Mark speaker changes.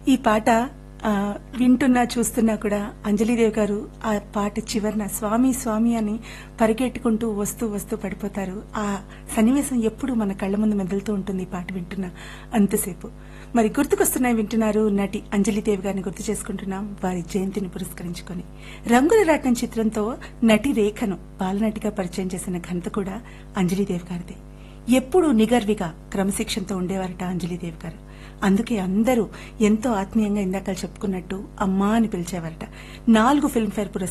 Speaker 1: ఈ పాట ఆ, వింటున్నా చూస్తున్నా కూడా అంజలిదేవి గారు ఆ పాట చివరన స్వామి స్వామి అని పరిగెట్టుకుంటూ వస్తూ వస్తూ పడిపోతారు ఆ సన్నివేశం ఎప్పుడు మన కళ్ళ ముందు మెదులుతూ ఉంటుంది ఈ పాట వింటున్నా అంతసేపు మరి గుర్తుకొస్తున్నాయి వింటున్నారు నటి అంజలిదేవి గారిని గుర్తు చేసుకుంటున్నాం వారి జయంతిని పురస్కరించుకొని రంగుల రాట్నం చిత్రంతో నటి రేఖను బాలనటిగా పరిచయం చేసిన ఘనత కూడా అంజలిదేవి గారిదే ఎప్పుడూ నిగర్విగా క్రమశిక్షణతో ఉండేవారట అంజలిదేవి గారు అందుకే అందరూ ఎంతో ఆత్మీయంగా ఇందాక చెప్పుకున్నట్టు అమ్మా అని పిలిచేవారట నాలుగు ఫిల్మ్ఫేర్ పురస్కారాలు